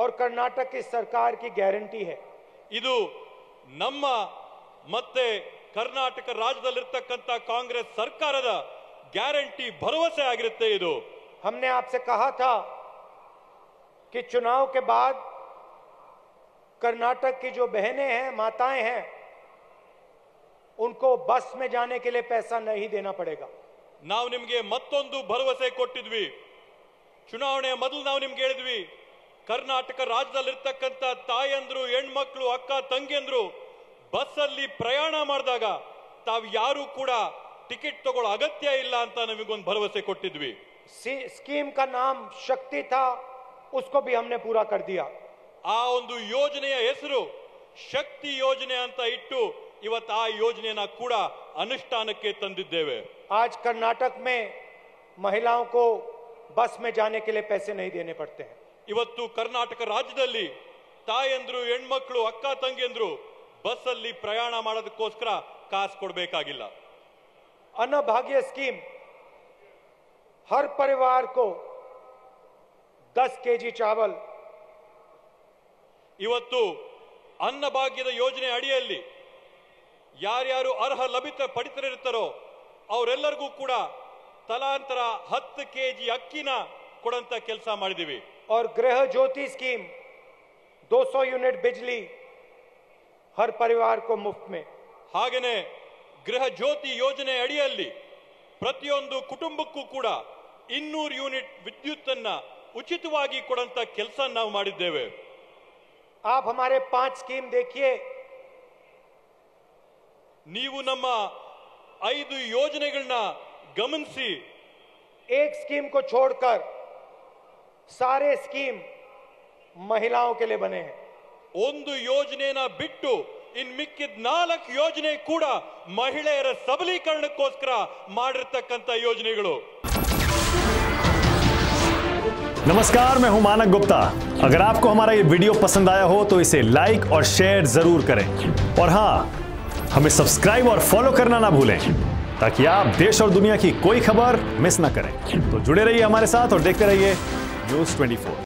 और कर्नाटक की सरकार की गारंटी है ಇದು ನಮ್ಮ ಮತ್ತೆ ಕರ್ನಾಟಕ ರಾಜ್ಯದಲ್ಲಿರ್ತಕ್ಕಂಥ ಕಾಂಗ್ರೆಸ್ ಸರ್ಕಾರದ ಗ್ಯಾರಂಟಿ ಭರವಸೆ ಆಗಿರುತ್ತೆ ಇದು हमने आपसे कहा था कि चुनाव के बाद कर्नाटक की जो बहनें हैं माताएं हैं उनको बस में जाने के लिए पैसा नहीं देना पड़ेगा ನಾವು ನಿಮ್ಗೆ ಮತ್ತೊಂದು ಭರವಸೆ ಕೊಟ್ಟಿದ್ವಿ ಚುನಾವಣೆ ಮೊದಲು ನಾವು ನಿಮ್ಗೆ ಹೇಳಿದ್ವಿ ಕರ್ನಾಟಕ ರಾಜ್ಯದಲ್ಲಿರ್ತಕ್ಕಂಥ ತಾಯಂದ್ರು ಹೆಣ್ಮಕ್ಳು ಅಕ್ಕ ತಂಗಿಯಂದ್ರು ಬಸ್ಸಲ್ಲಿ ಪ್ರಯಾಣ ಮಾಡಿದಾಗ ತಾವು ಯಾರು ಕೂಡ ಟಿಕೆಟ್ ತಗೊಳ್ಳೋ ಅಗತ್ಯ ಇಲ್ಲ ಅಂತ ನಮಗೊಂದು ಭರವಸೆ ಕೊಟ್ಟಿದ್ವಿ सी- स्कीम का नाम शक्ति था उसको भी हमने पूरा कर दिया ಆ ಒಂದು ಯೋಜನೆಯ ಹೆಸರು ಶಕ್ತಿ ಯೋಜನೆ ಅಂತ ಇಟ್ಟು ಇವತ್ತು ಆ ಯೋಜನೆಯನ್ನ ಕೂಡ ಅನುಷ್ಠಾನಕ್ಕೆ ತಂದಿದ್ದೇವೆ आज कर्नाटक में महिलाओं को बस में जाने के लिए पैसे नहीं देने पड़ते हैं ಇವತ್ತು ಕರ್ನಾಟಕ ರಾಜ್ಯದಲ್ಲಿ ತಾಯಂದ್ರು ಹೆಣ್ಮಕ್ಳು ಅಕ್ಕ ತಂಗಿಯಂದ್ರು ಬಸ್ಸಲ್ಲಿ ಪ್ರಯಾಣ ಮಾಡೋದಕ್ಕೋಸ್ಕರ ಕಾಸು ಕೊಡಬೇಕಾಗಿಲ್ಲ अन्नभाग्य स्कीम हर परिवार को 10 केजी चावल ಇವತ್ತು ಅನ್ನಭಾಗ್ಯದ ಯೋಜನೆ ಅಡಿಯಲ್ಲಿ ಯಾರ್ಯಾರು ಅರ್ಹ ಲಭಿತ ಪಡಿತರಿರ್ತಾರೋ ಅವರೆಲ್ಲರಿಗೂ ಕೂಡ ತಲಾಂತರ ಹತ್ತು ಕೆಜಿ ಅಕ್ಕಿನ ಕೊಡಂತ ಕೆಲಸ ಮಾಡಿದೀವಿ और गृह ज्योति स्कीम 200 यूनिट बिजली हर परिवार को मुफ्त में ಹಾಗೇನೆ ಗೃಹ ಜ್ಯೋತಿ ಯೋಜನೆ ಅಡಿಯಲ್ಲಿ ಪ್ರತಿಯೊಂದು ಕುಟುಂಬಕ್ಕೂ ಕೂಡ ಇನ್ನೂರು ಯೂನಿಟ್ ವಿದ್ಯುತ್ ಅನ್ನ ಉಚಿತವಾಗಿ ಕೊಡಂತ ಕೆಲಸ ನಾವು ಮಾಡಿದ್ದೇವೆ आप हमारे पांच स्कीम देखिए ನೀವು ನಮ್ಮ ಐದು ಯೋಜನೆಗಳನ್ನ ಗಮನಿಸಿ एक स्कीम को छोड़कर सारे स्कीम महिलाओं के लिए बने हैं ಒಂದು ಯೋಜನೆನ ಬಿಟ್ಟು ಇನ್ ಮಿಕ್ಕಿದ ನಾಲ್ಕು ಯೋಜನೆ ಕೂಡ ಮಹಿಳೆಯರ ಸಬಲೀಕರಣಕ್ಕೋಸ್ಕರ ಮಾಡಿರ್ತಕ್ಕಂಥ ಯೋಜನೆಗಳು नमस्कार मैं हूं मानक गुप्ता अगर आपको हमारा ये वीडियो पसंद आया हो तो इसे लाइक और शेयर जरूर करें और हां हमें सब्सक्राइब और फॉलो करना ना भूलें ताकि आप देश और दुनिया की कोई खबर मिस ना करें तो जुड़े रहिए हमारे साथ और देखते रहिए न्यूज 24